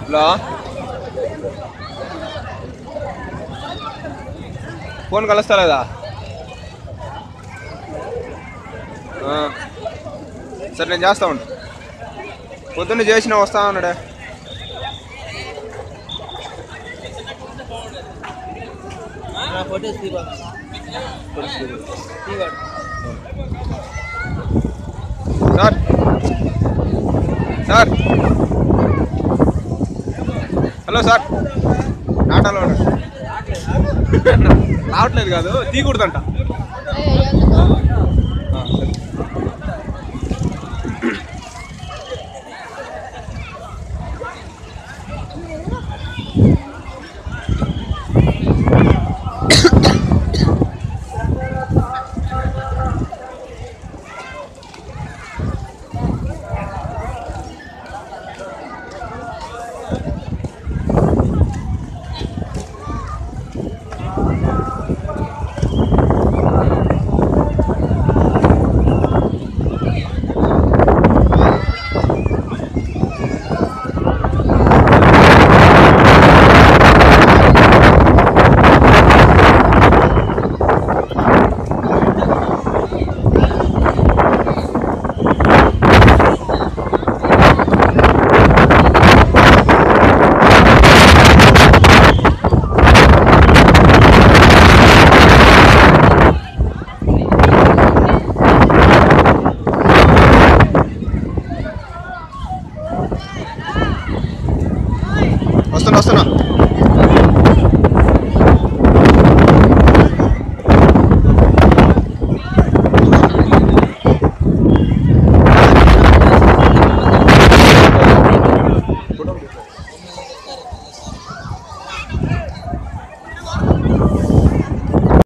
Hello phone కలుస్తా లేదా ఆ. సరే నేను చేస్తా ఉంటా పొద్దున్న చేసిన వస్తా ఉన్నాడే ఫోటోస్ తీవా తీవాడు సార్ సార్ హలో సార్ నాటాలో రావట్లేదు కాదు తీకూడదంట